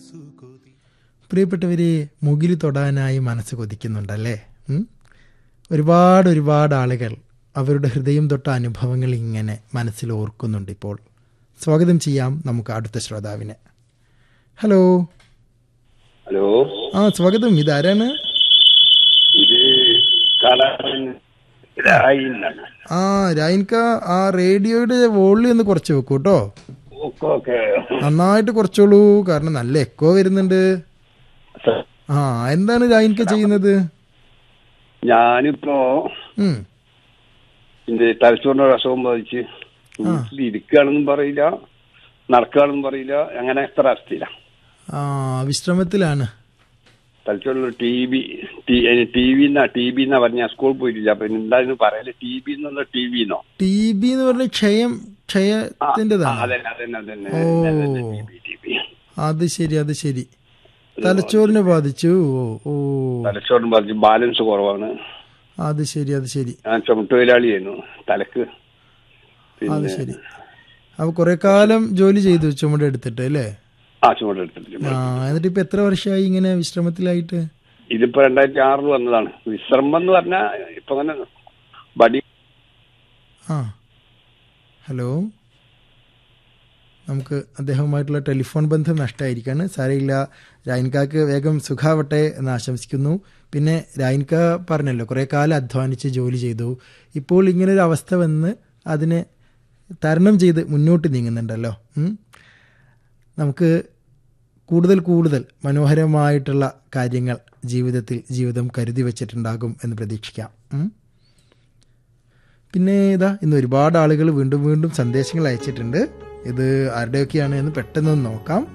പ്രിയപ്പെട്ടവരെ മുകിൽ തൊടാനായി മനസ്സ് കൊതിക്കുന്നുണ്ടല്ലേ ഉം? ഒരുപാട് ഒരുപാട് ആളുകൾ അവരുടെ ഹൃദയം തൊട്ട അനുഭവങ്ങൾ ഇങ്ങനെ മനസ്സിൽ ഓർക്കുന്നുണ്ട് ഇപ്പോൾ സ്വാഗതം ചെയ്യാം നമുക്ക് അടുത്ത ശ്രോതാവിനെ ഹലോ ഹലോ ആ സ്വാഗതം ഇതാരാണ് ഇത് കാലാവൻ രായിന്നാണ് ആ രായിൻക ആ റേഡിയോയുടെ വോളിയം ഒന്ന് കുറച്ച് വെക്കൂ കേട്ടോ ഓക്കെ ഓക്കെ നന്നായിട്ട് കുറച്ചോളൂ കാരണം നല്ല എക്കോ വരുന്നുണ്ട് ആ എന്താണ് രായിൻക ചെയ്യുന്നത് ഞാനിപ്പോ ഉം എന്റെ തലച്ചോറിന്റെ ഒരു അസുഖം ബാധിച്ച് വീട്ടിൽ ഇരിക്കുകയാണെന്നും പറയില്ല നടക്കുകയാണെന്നും പറയില്ല അങ്ങനെ എത്ര അവസ്ഥയില്ല ആ വിശ്രമത്തിലാണ് തലച്ചോറിൽ ടി ബി ടി വി എന്നാ ടി ബി എന്നാ പറഞ്ഞ സ്കൂളിൽ പോയിട്ടില്ല അപ്പൊ എന്തായാലും പറയല് ടി ബി എന്നോ ടി വി എന്നോ ടി ബി എന്ന് പറഞ്ഞ ക്ഷയം ക്ഷയത്തിൻ്റെതാണ് അതന്നെ അതന്നെ അതന്നെ ഓ. ടി ബി ടി ബി അത് ശരി അത് ശരി തലച്ചോറിനെ ബാധിച്ചു ഓ ഓ തലച്ചോറിന് ബാധിച്ച് ബാലൻസ് കുറവാണ് അത് ശരി അത് ശരി ഞാൻ ചുമട്ടുതൊഴിലാളിയായിരുന്നു തലക്ക് അത് പിന്നെ ശരി അപ്പൊ കുറെ കാലം ജോലി ചെയ്തു ചുമട് എടുത്തിട്ട് അല്ലേ ആ ചുമടെടുത്തിട്ട് ആ എന്നിട്ട് ഇപ്പൊ എത്ര വർഷമായി ഇങ്ങനെ വിശ്രമത്തിലായിട്ട് ഇതിപ്പോ രണ്ടായിരത്തി ആറിൽ വന്നതാണ് വിശ്രമം എന്ന് പറഞ്ഞാൽ ഇപ്പൊ തന്നെ ബഡി ആ ഹലോ നമുക്ക് അദ്ദേഹവുമായിട്ടുള്ള ടെലിഫോൺ ബന്ധം നഷ്ടമായിരിക്കാണ് സാരയില്ല രായൻകാക്ക് വേഗം സുഖാവട്ടെ എന്ന് ആശംസിക്കുന്നു പിന്നെ രായൻക പറഞ്ഞല്ലോ കുറേ കാലം അധ്വാനിച്ച് ജോലി ചെയ്തു ഇപ്പോൾ ഇങ്ങനൊരു അവസ്ഥ വന്ന് അതിനെ തരണം ചെയ്ത് മുന്നോട്ട് നീങ്ങുന്നുണ്ടല്ലോ ഉം. നമുക്ക് കൂടുതൽ കൂടുതൽ മനോഹരമായിട്ടുള്ള കാര്യങ്ങൾ ജീവിതത്തിൽ ജീവിതം കരുതി വച്ചിട്ടുണ്ടാകും എന്ന് പ്രതീക്ഷിക്കാം ഉം. പിന്നെ ഇതാ ഇന്ന് ഒരുപാട് ആളുകൾ വീണ്ടും വീണ്ടും സന്ദേശങ്ങൾ അയച്ചിട്ടുണ്ട് ഇത് ആരുടെയൊക്കെയാണ് എന്ന് പെട്ടെന്ന് നോക്കാം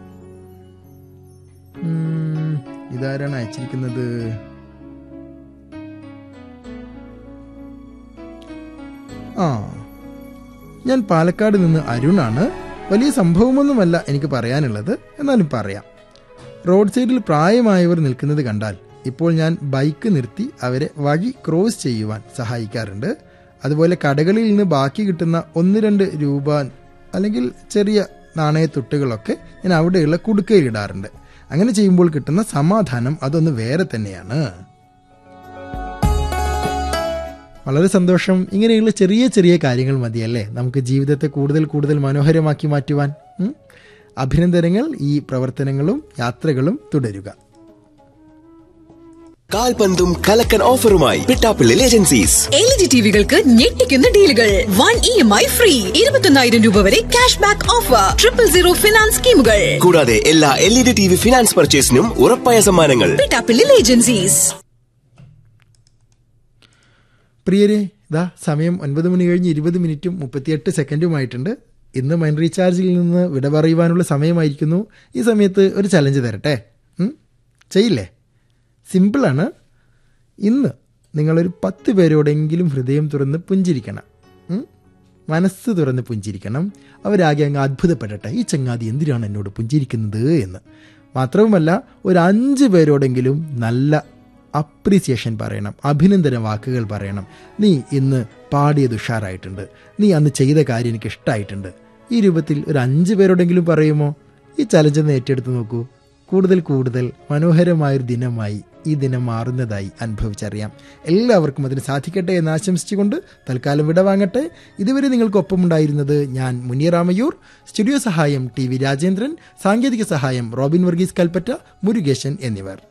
ഉം, ഇതാരാണ് അയച്ചിരിക്കുന്നത് ആ ഞാൻ പാലക്കാട് നിന്ന് അരുണാണ് വലിയ സംഭവമൊന്നുമല്ല എനിക്ക് പറയാനുള്ളത് എന്നാലും പറയാം റോഡ് സൈഡിൽ പ്രായമായവർ നിൽക്കുന്നത് കണ്ടാൽ ഇപ്പോൾ ഞാൻ ബൈക്ക് നിർത്തി അവരെ വഴി ക്രോസ് ചെയ്യുവാൻ സഹായിക്കാറുണ്ട് അതുപോലെ കടകളിൽ നിന്ന് ബാക്കി കിട്ടുന്ന ഒന്ന് രണ്ട് രൂപ അല്ലെങ്കിൽ ചെറിയ നാണയത്തുട്ടുകളൊക്കെ ഞാൻ അവിടെയുള്ള കുടുക്കയിലിടാറുണ്ട് അങ്ങനെ ചെയ്യുമ്പോൾ കിട്ടുന്ന സമാധാനം അതൊന്ന് വേറെ തന്നെയാണ് വളരെ സന്തോഷം ഇങ്ങനെയുള്ള ചെറിയ ചെറിയ കാര്യങ്ങൾ മതിയല്ലേ നമുക്ക് ജീവിതത്തെ കൂടുതൽ കൂടുതൽ മനോഹരമാക്കി മാറ്റുവാൻ ഉം? അഭിനന്ദനങ്ങൾ ഈ പ്രവർത്തനങ്ങളും യാത്രകളും തുടരുക കാൽപന്തും കലക്കൻ ഓഫറുമായി പിട്ടാപ്പിള്ളിൽ ഏജൻസീസ് എൽ ജി ടിവികൾക്ക് ഞെട്ടിക്കുന്ന ഡീലുകൾ one E M I free ഇരുപത്തൊന്നായിരം രൂപ വരെ cash back offer triple zero finance സ്കീമുകൾ കൂടാതെ എല്ലാ L E D T V finance പർച്ചേസിനും ഉറപ്പായ സമ്മാനങ്ങൾ പിട്ടാപ്പിള്ളിൽ ഏജൻസീസ് പ്രിയരെ ഇതാ സമയം ഒൻപത് മണി കഴിഞ്ഞ് ഇരുപത് മിനിറ്റും മുപ്പത്തിയെട്ട് സെക്കൻഡുമായിട്ടുണ്ട് ഇന്ന് മൈൻ റീചാർജിൽ നിന്ന് വിട പറയുവാനുള്ള സമയമായിരിക്കുന്നു ഈ സമയത്ത് ഒരു ചലഞ്ച് തരട്ടെ ഉം? ചെയ്യില്ലേ സിമ്പിളാണ് ഇന്ന് നിങ്ങളൊരു പത്ത് പേരോടെങ്കിലും ഹൃദയം തുറന്ന് പുഞ്ചിരിക്കണം ഉം? മനസ്സ് തുറന്ന് പുഞ്ചിരിക്കണം അവരാകെ അങ്ങ് അത്ഭുതപ്പെടട്ടെ ഈ ചങ്ങാതി എന്തിനാണ് എന്നോട് പുഞ്ചിരിക്കുന്നത് എന്ന് മാത്രവുമല്ല ഒരു അഞ്ച് പേരോടെങ്കിലും നല്ല അപ്രീസിയേഷൻ പറയണം അഭിനന്ദന വാക്കുകൾ പറയണം നീ ഇന്ന് പാടിയത് ഉഷാറായിട്ടുണ്ട് നീ അന്ന് ചെയ്ത കാര്യം എനിക്ക് ഇഷ്ടമായിട്ടുണ്ട് ഈ രൂപത്തിൽ ഒരു അഞ്ച് പേരോടെങ്കിലും പറയുമോ ഈ ചലഞ്ച് ഒന്ന് ഏറ്റെടുത്ത് നോക്കൂ കൂടുതൽ കൂടുതൽ മനോഹരമായൊരു ദിനമായി ഈ ദിനം മാറുന്നതായി അനുഭവിച്ചറിയാം എല്ലാവർക്കും അതിന് സാധിക്കട്ടെ എന്ന് ആശംസിച്ചുകൊണ്ട് തൽക്കാലം വിട വാങ്ങട്ടെ ഇതുവരെ നിങ്ങൾക്കൊപ്പമുണ്ടായിരുന്നത് ഞാൻ മുനിയറാമയൂർ സ്റ്റുഡിയോ സഹായം ടി വി രാജേന്ദ്രൻ സാങ്കേതിക സഹായം റോബിൻ വർഗീസ് കൽപ്പറ്റ മുരുകേശൻ എന്നിവർ